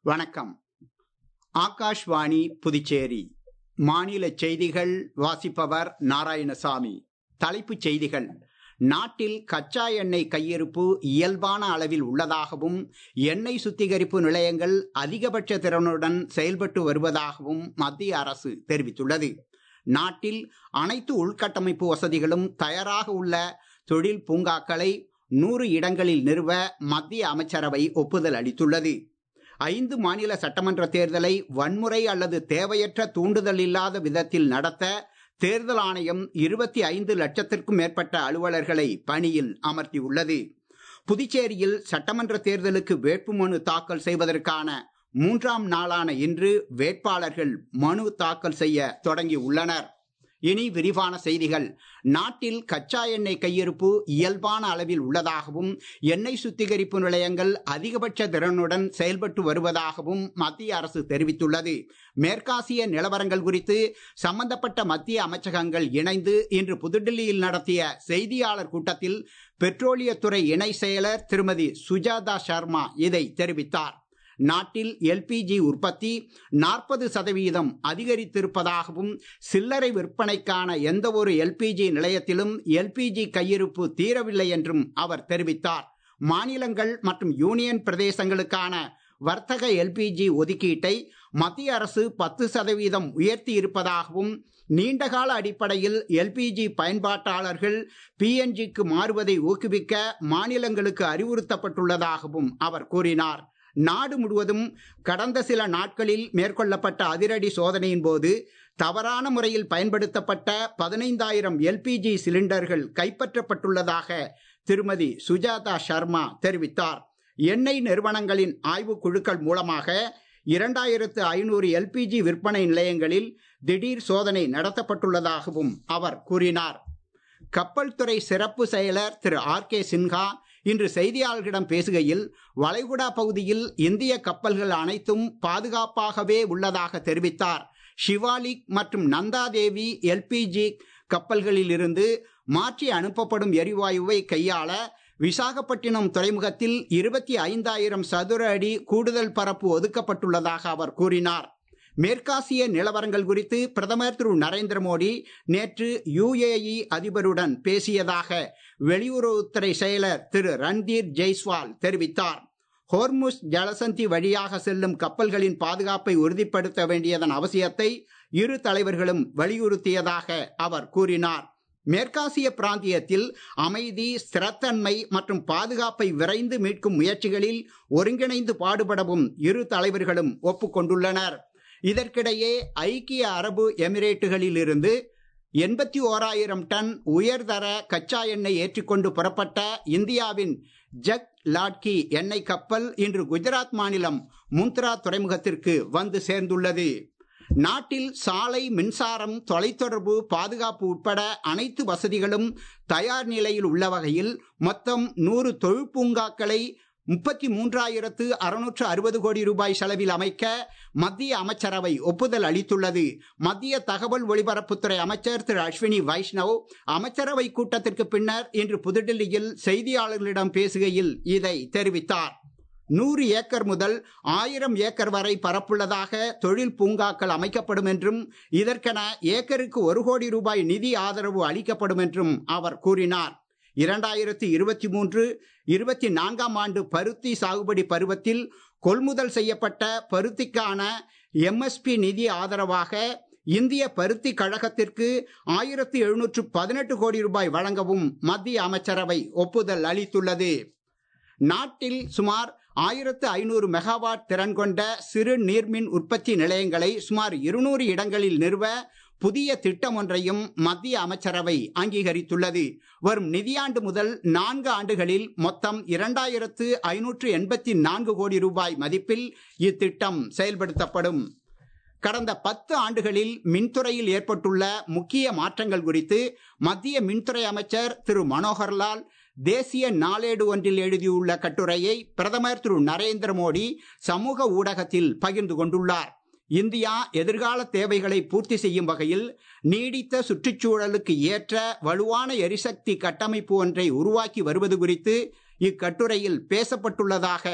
வணக்கம் ஆகாஷ்வாணி புதுச்சேரி மாநில செய்திகள் வாசிப்பவர் நாராயணசாமி தலைப்புச் செய்திகள் நாட்டில் கச்சா எண்ணெய் கையிருப்பு இயல்பான அளவில் உள்ளதாகவும் எண்ணெய் சுத்திகரிப்பு நிலையங்கள் அதிகபட்ச திறனுடன் செயல்பட்டு வருவதாகவும் மத்திய அரசு தெரிவித்துள்ளது நாட்டில் அனைத்து உள்கட்டமைப்பு வசதிகளும் தயாராக உள்ள தொழில் பூங்காக்களை நூறு இடங்களில் நிறுவ மத்திய அமைச்சரவை ஒப்புதல் அளித்துள்ளது ஐந்து மாநில சட்டமன்ற தேர்தலை வன்முறை அல்லது தேவையற்ற தூண்டுதல் இல்லாத விதத்தில் நடத்த தேர்தல் ஆணையம் இருபத்தி ஐந்து லட்சத்திற்கும் மேற்பட்ட அலுவலர்களை பணியில் அமர்த்தியுள்ளது புதுச்சேரியில் சட்டமன்ற தேர்தலுக்கு வேட்புமனு தாக்கல் செய்வதற்கான மூன்றாம் நாளான இன்று வேட்பாளர்கள் மனு தாக்கல் செய்ய தொடங்கி உள்ளனர் இனி விரிவான செய்திகள் நாட்டில் கச்சா எண்ணெய் கையிருப்பு இயல்பான அளவில் உள்ளதாகவும் எண்ணெய் சுத்திகரிப்பு நிலையங்கள் அதிகபட்ச திறனுடன் செயல்பட்டு வருவதாகவும் மத்திய அரசு தெரிவித்துள்ளது மேற்காசிய நிலவரங்கள் குறித்து சம்பந்தப்பட்ட மத்திய அமைச்சகங்கள் இணைந்து இன்று புதுடில்லியில் நடத்திய செய்தியாளர் கூட்டத்தில் பெட்ரோலியத்துறை இணை செயலர் திருமதி சுஜாதா சர்மா இதை தெரிவித்தார் நாட்டில் எல்பிஜி உற்பத்தி நாற்பது சதவீதம் அதிகரித்திருப்பதாகவும் சில்லறை விற்பனைக்கான எந்த ஒரு எல்பிஜி நிலையத்திலும் எல்பிஜி கையிருப்பு தீரவில்லை என்றும் அவர் தெரிவித்தார் மாநிலங்கள் மற்றும் யூனியன் பிரதேசங்களுக்கான வர்த்தக எல்பிஜி ஒதுக்கீட்டை மத்திய அரசு பத்து சதவீதம் உயர்த்தி இருப்பதாகவும் நீண்டகால அடிப்படையில் எல்பிஜி பயன்பாட்டாளர்கள் பிஎன்ஜிக்கு மாறுவதை ஊக்குவிக்க மாநிலங்களுக்கு அறிவுறுத்தப்பட்டுள்ளதாகவும் அவர் கூறினார் நாடு முழுவதும் கடந்த சில நாட்களில் மேற்கொள்ளப்பட்ட அதிரடி சோதனையின் போது தவறான முறையில் பயன்படுத்தப்பட்ட பதினைந்தாயிரம் எல்பிஜி சிலிண்டர்கள் கைப்பற்றப்பட்டுள்ளதாக திருமதி சுஜாதா சர்மா தெரிவித்தார் எண்ணெய் நிறுவனங்களின் ஆய்வுக் குழுக்கள் மூலமாக இரண்டாயிரத்து ஐநூறு எல்பிஜி விற்பனை நிலையங்களில் திடீர் சோதனை நடத்தப்பட்டுள்ளதாகவும் அவர் கூறினார் கப்பல் துறை சிறப்பு செயலர் திரு ஆர் கே சின்ஹா இன்று செய்தியாளர்களிடம் பேசுகையில் வளைகுடா பகுதியில் இந்திய கப்பல்கள் அனைத்தும் பாதுகாப்பாகவே உள்ளதாக தெரிவித்தார் ஷிவாலிக் மற்றும் நந்தாதேவி எல்பிஜி கப்பல்களில் இருந்து மாற்றி அனுப்பப்படும் எரிவாயுவை கையாள விசாகப்பட்டினம் துறைமுகத்தில் இருபத்தி ஐந்தாயிரம் சதுர அடி கூடுதல் பரப்பு ஒதுக்கப்பட்டுள்ளதாக அவர் கூறினார் மேற்காசிய நிலவரங்கள் குறித்து பிரதமர் திரு நரேந்திர மோடி நேற்று யுஏஇ அதிபருடன் பேசியதாக வெளியுறவுத்துறை செயலர் திரு ரன்தீர் ஜெய்ஸ்வால் தெரிவித்தார் ஹோர்முஸ் ஜலசந்தி வழியாக செல்லும் கப்பல்களின் பாதுகாப்பை உறுதிப்படுத்த வேண்டியதன் அவசியத்தை இரு தலைவர்களும் வலியுறுத்தியதாக அவர் கூறினார் மேற்காசிய பிராந்தியத்தில் அமைதி ஸ்திரத்தன்மை மற்றும் பாதுகாப்பை விரைந்து மீட்கும் முயற்சிகளில் ஒருங்கிணைந்து பாடுபடவும் இரு தலைவர்களும் ஒப்புக்கொண்டுள்ளனர் இதற்கிடையே ஐக்கிய அரபு எமிரேட்டுகளில் இருந்து எண்பத்தி ஓராயிரம் டன் உயர்தர கச்சா எண்ணெய் ஏற்றிக்கொண்டு புறப்பட்ட இந்தியாவின் ஜக் லாட்கி எண்ணெய் கப்பல் இன்று குஜராத் மாநிலம் முந்த்ரா துறைமுகத்திற்கு வந்து சேர்ந்துள்ளது நாட்டில் சாலை மின்சாரம் தொலைத்தொடர்பு பாதுகாப்பு உட்பட அனைத்து வசதிகளும் தயார் நிலையில் உள்ள வகையில் மொத்தம் நூறு தொழிற்பூங்காக்களை முப்பத்தி மூன்றாயிரத்து அறுநூற்று அறுபது கோடி ரூபாய் செலவில் அமைக்க மத்திய அமைச்சரவை ஒப்புதல் அளித்துள்ளது மத்திய தகவல் ஒலிபரப்புத்துறை அமைச்சர் திரு அஸ்வினி வைஷ்ணவ் அமைச்சரவை கூட்டத்திற்கு பின்னர் இன்று புதுடில்லியில் செய்தியாளர்களிடம் பேசுகையில் இதை தெரிவித்தார் நூறு ஏக்கர் முதல் ஆயிரம் ஏக்கர் வரை பரப்புள்ளதாக தொழில் பூங்காக்கள் அமைக்கப்படும் என்றும் இதற்கென ஏக்கருக்கு ஒரு கோடி ரூபாய் நிதி ஆதரவு அளிக்கப்படும் என்றும் அவர் கூறினார் இரண்டாயிரத்தி இருபத்தி மூன்று இருபத்தி நான்காம் ஆண்டு பருத்தி சாகுபடி பருவத்தில் கொள்முதல் செய்யப்பட்ட பருத்திக்கான எம்எஸ்பி நிதி ஆதரவாக இந்திய பருத்தி கழகத்திற்கு ஆயிரத்தி எழுநூற்று பதினெட்டு கோடி ரூபாய் வழங்கவும் மத்திய அமைச்சரவை ஒப்புதல் அளித்துள்ளது நாட்டில் சுமார் ஆயிரத்து ஐநூறு மெகாவாட் திறன் கொண்ட சிறு நீர்மின் உற்பத்தி நிலையங்களை சுமார் இருநூறு இடங்களில் நிறுவ புதிய திட்டம் ஒன்றையும் மத்திய அமைச்சரவை அங்கீகரித்துள்ளது வரும் நிதியாண்டு முதல் நான்கு ஆண்டுகளில் மொத்தம் இரண்டாயிரத்து ஐநூற்று எண்பத்தி நான்கு கோடி ரூபாய் மதிப்பில் இத்திட்டம் செயல்படுத்தப்படும் கடந்த பத்து ஆண்டுகளில் மின்துறையில் ஏற்பட்டுள்ள முக்கிய மாற்றங்கள் குறித்து மத்திய மின்துறை அமைச்சர் திரு மனோகர்லால் தேசிய நாளேடு ஒன்றில் எழுதியுள்ள கட்டுரையை பிரதமர் திரு நரேந்திர மோடி சமூக ஊடகத்தில் பகிர்ந்து கொண்டுள்ளார் இந்தியா எதிர்கால தேவைகளை பூர்த்தி செய்யும் வகையில் நீடித்த சுற்றுச்சூழலுக்கு ஏற்ற வலுவான எரிசக்தி கட்டமைப்பு ஒன்றை உருவாக்கி வருவது குறித்து இக்கட்டுரையில் பேசப்பட்டுள்ளதாக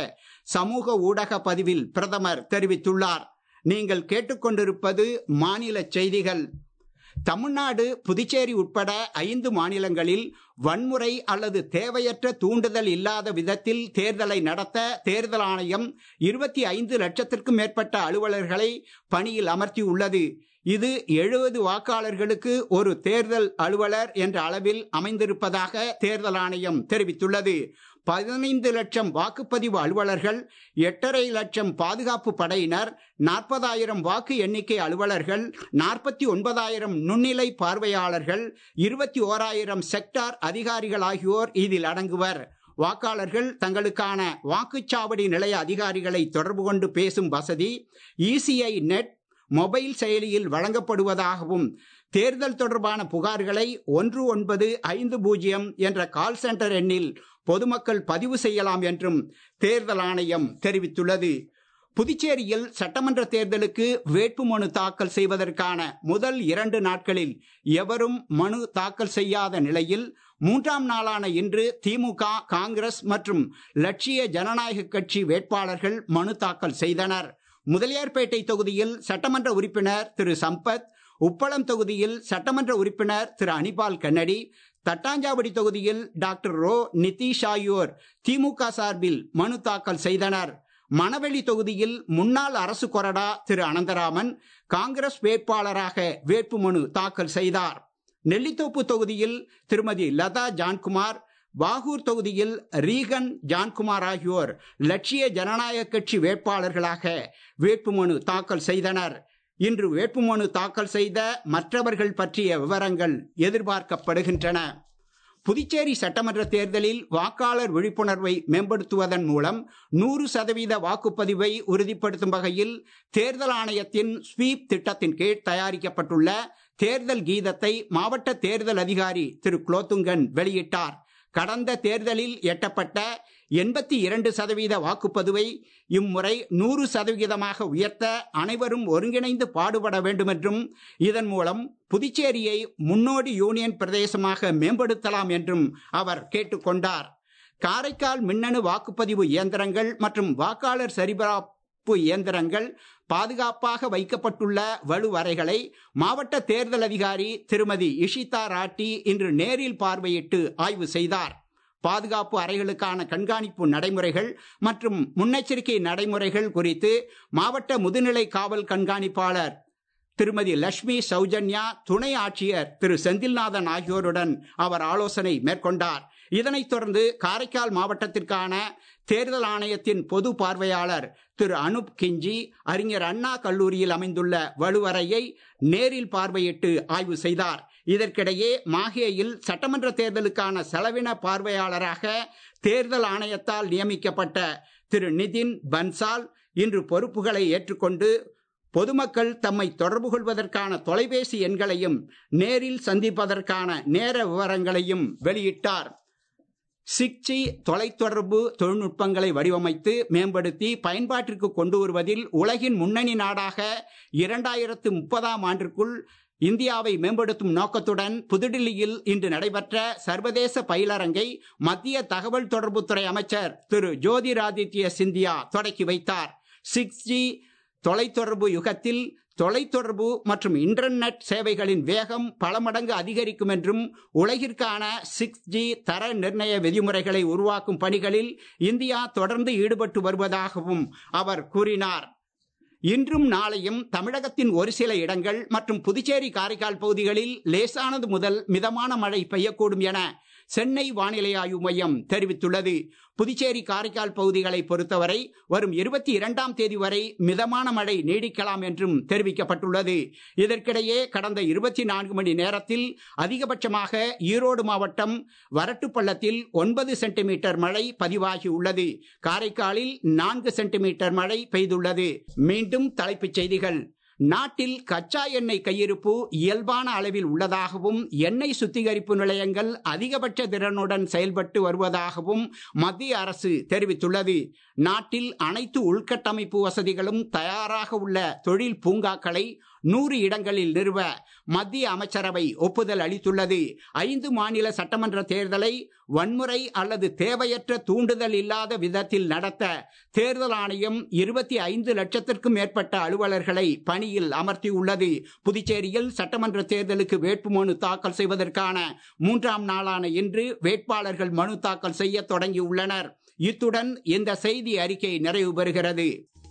சமூக ஊடக பதிவில் பிரதமர் தெரிவித்துள்ளார் நீங்கள் கேட்டுக்கொண்டிருப்பது மாநில செய்திகள் தமிழ்நாடு புதுச்சேரி உட்பட ஐந்து மாநிலங்களில் வன்முறை அல்லது தேவையற்ற தூண்டுதல் இல்லாத விதத்தில் தேர்தலை நடத்த தேர்தல் ஆணையம் இருபத்தி ஐந்து லட்சத்திற்கும் மேற்பட்ட அலுவலர்களை பணியில் அமர்த்தியுள்ளது இது எழுபது வாக்காளர்களுக்கு ஒரு தேர்தல் அலுவலர் என்ற அளவில் அமைந்திருப்பதாக தேர்தல் ஆணையம் தெரிவித்துள்ளது பதினைந்து லட்சம் வாக்குப்பதிவு அலுவலர்கள் எட்டரை லட்சம் பாதுகாப்பு படையினர் நாற்பதாயிரம் வாக்கு எண்ணிக்கை அலுவலர்கள் நாற்பத்தி ஒன்பதாயிரம் நுண்ணிலை பார்வையாளர்கள் இருபத்தி ஓராயிரம் செக்டார் அதிகாரிகள் ஆகியோர் இதில் அடங்குவர் வாக்காளர்கள் தங்களுக்கான வாக்குச்சாவடி நிலைய அதிகாரிகளை தொடர்பு கொண்டு பேசும் வசதி இசிஐ நெட் மொபைல் செயலியில் வழங்கப்படுவதாகவும் தேர்தல் தொடர்பான புகார்களை ஒன்று ஒன்பது ஐந்து பூஜ்ஜியம் என்ற கால் சென்டர் எண்ணில் பொதுமக்கள் பதிவு செய்யலாம் என்றும் தேர்தல் ஆணையம் தெரிவித்துள்ளது புதுச்சேரியில் சட்டமன்ற தேர்தலுக்கு வேட்புமனு தாக்கல் செய்வதற்கான முதல் இரண்டு நாட்களில் எவரும் மனு தாக்கல் செய்யாத நிலையில் மூன்றாம் நாளான இன்று திமுக காங்கிரஸ் மற்றும் லட்சிய ஜனநாயக கட்சி வேட்பாளர்கள் மனு தாக்கல் செய்தனர் முதலியார்பேட்டை தொகுதியில் சட்டமன்ற உறுப்பினர் திரு சம்பத் உப்பளம் தொகுதியில் சட்டமன்ற உறுப்பினர் திரு அனிபால் கன்னடி தட்டாஞ்சாவடி தொகுதியில் டாக்டர் ரோ நிதிஷ் ஆகியோர் திமுக சார்பில் மனு தாக்கல் செய்தனர் மணவெளி தொகுதியில் முன்னாள் அரசு கொறடா திரு அனந்தராமன் காங்கிரஸ் வேட்பாளராக வேட்புமனு தாக்கல் செய்தார் நெல்லித்தோப்பு தொகுதியில் திருமதி லதா ஜான்குமார் வாகூர் தொகுதியில் ரீகன் ஜான்குமார் ஆகியோர் லட்சிய ஜனநாயக கட்சி வேட்பாளர்களாக வேட்புமனு தாக்கல் செய்தனர் இன்று வேட்புமனு தாக்கல் செய்த மற்றவர்கள் பற்றிய விவரங்கள் எதிர்பார்க்கப்படுகின்றன புதுச்சேரி சட்டமன்ற தேர்தலில் வாக்காளர் விழிப்புணர்வை மேம்படுத்துவதன் மூலம் நூறு சதவீத வாக்குப்பதிவை உறுதிப்படுத்தும் வகையில் தேர்தல் ஆணையத்தின் ஸ்வீப் திட்டத்தின் கீழ் தயாரிக்கப்பட்டுள்ள தேர்தல் கீதத்தை மாவட்ட தேர்தல் அதிகாரி திரு குலோத்துங்கன் வெளியிட்டார் கடந்த தேர்தலில் எட்டப்பட்ட எண்பத்தி இரண்டு சதவீத வாக்குப்பதிவை இம்முறை நூறு சதவிகிதமாக உயர்த்த அனைவரும் ஒருங்கிணைந்து பாடுபட வேண்டும் என்றும் இதன் மூலம் புதுச்சேரியை முன்னோடி யூனியன் பிரதேசமாக மேம்படுத்தலாம் என்றும் அவர் கேட்டுக்கொண்டார் காரைக்கால் மின்னணு வாக்குப்பதிவு இயந்திரங்கள் மற்றும் வாக்காளர் சரிபார்ப்பு இயந்திரங்கள் பாதுகாப்பாக வைக்கப்பட்டுள்ள வலுவறைகளை மாவட்ட தேர்தல் அதிகாரி திருமதி இஷிதா ராட்டி இன்று நேரில் பார்வையிட்டு ஆய்வு செய்தார் பாதுகாப்பு அறைகளுக்கான கண்காணிப்பு நடைமுறைகள் மற்றும் முன்னெச்சரிக்கை நடைமுறைகள் குறித்து மாவட்ட முதுநிலை காவல் கண்காணிப்பாளர் திருமதி லட்சுமி சௌஜன்யா துணை ஆட்சியர் திரு செந்தில்நாதன் ஆகியோருடன் அவர் ஆலோசனை மேற்கொண்டார் இதனைத் தொடர்ந்து காரைக்கால் மாவட்டத்திற்கான தேர்தல் ஆணையத்தின் பொது பார்வையாளர் திரு அனுப் கிஞ்சி அறிஞர் அண்ணா கல்லூரியில் அமைந்துள்ள வலுவறையை நேரில் பார்வையிட்டு ஆய்வு செய்தார் இதற்கிடையே மாஹேயில் சட்டமன்ற தேர்தலுக்கான செலவின பார்வையாளராக தேர்தல் ஆணையத்தால் நியமிக்கப்பட்ட திரு நிதின் பன்சால் இன்று பொறுப்புகளை ஏற்றுக்கொண்டு பொதுமக்கள் தம்மை தொடர்பு கொள்வதற்கான தொலைபேசி எண்களையும் நேரில் சந்திப்பதற்கான நேர விவரங்களையும் வெளியிட்டார் சிக்ஸி தொலைத்தொடர்பு தொழில்நுட்பங்களை வடிவமைத்து மேம்படுத்தி பயன்பாட்டிற்கு கொண்டு வருவதில் உலகின் முன்னணி நாடாக இரண்டாயிரத்து முப்பதாம் ஆண்டிற்குள் இந்தியாவை மேம்படுத்தும் நோக்கத்துடன் புதுடில்லியில் இன்று நடைபெற்ற சர்வதேச பயிலரங்கை மத்திய தகவல் தொடர்புத்துறை அமைச்சர் திரு ஜோதிராதித்ய சிந்தியா தொடக்கி வைத்தார் சிக்ஸ் ஜி தொலைத்தொடர்பு யுகத்தில் தொலைத்தொடர்பு மற்றும் இன்டர்நெட் சேவைகளின் வேகம் பல மடங்கு அதிகரிக்கும் என்றும் உலகிற்கான சிக்ஸ் ஜி தர நிர்ணய விதிமுறைகளை உருவாக்கும் பணிகளில் இந்தியா தொடர்ந்து ஈடுபட்டு வருவதாகவும் அவர் கூறினார் இன்றும் நாளையும் தமிழகத்தின் ஒரு சில இடங்கள் மற்றும் புதுச்சேரி காரைக்கால் பகுதிகளில் லேசானது முதல் மிதமான மழை பெய்யக்கூடும் என சென்னை வானிலை ஆய்வு மையம் தெரிவித்துள்ளது புதுச்சேரி காரைக்கால் பகுதிகளை பொறுத்தவரை வரும் இருபத்தி இரண்டாம் தேதி வரை மிதமான மழை நீடிக்கலாம் என்றும் தெரிவிக்கப்பட்டுள்ளது இதற்கிடையே கடந்த இருபத்தி நான்கு மணி நேரத்தில் அதிகபட்சமாக ஈரோடு மாவட்டம் வரட்டுப்பள்ளத்தில் ஒன்பது சென்டிமீட்டர் மழை பதிவாகி உள்ளது காரைக்காலில் நான்கு சென்டிமீட்டர் மழை பெய்துள்ளது மீண்டும் தலைப்புச் செய்திகள் நாட்டில் கச்சா எண்ணெய் கையிருப்பு இயல்பான அளவில் உள்ளதாகவும் எண்ணெய் சுத்திகரிப்பு நிலையங்கள் அதிகபட்ச திறனுடன் செயல்பட்டு வருவதாகவும் மத்திய அரசு தெரிவித்துள்ளது நாட்டில் அனைத்து உள்கட்டமைப்பு வசதிகளும் தயாராக உள்ள தொழில் பூங்காக்களை நூறு இடங்களில் நிறுவ மத்திய அமைச்சரவை ஒப்புதல் அளித்துள்ளது ஐந்து மாநில சட்டமன்ற தேர்தலை வன்முறை அல்லது தேவையற்ற தூண்டுதல் இல்லாத விதத்தில் நடத்த தேர்தல் ஆணையம் இருபத்தி ஐந்து லட்சத்திற்கும் மேற்பட்ட அலுவலர்களை பணியில் அமர்த்தியுள்ளது புதுச்சேரியில் சட்டமன்ற தேர்தலுக்கு வேட்புமனு தாக்கல் செய்வதற்கான மூன்றாம் நாளான இன்று வேட்பாளர்கள் மனு தாக்கல் செய்ய தொடங்கியுள்ளனர் இத்துடன் இந்த செய்தி அறிக்கை நிறைவு பெறுகிறது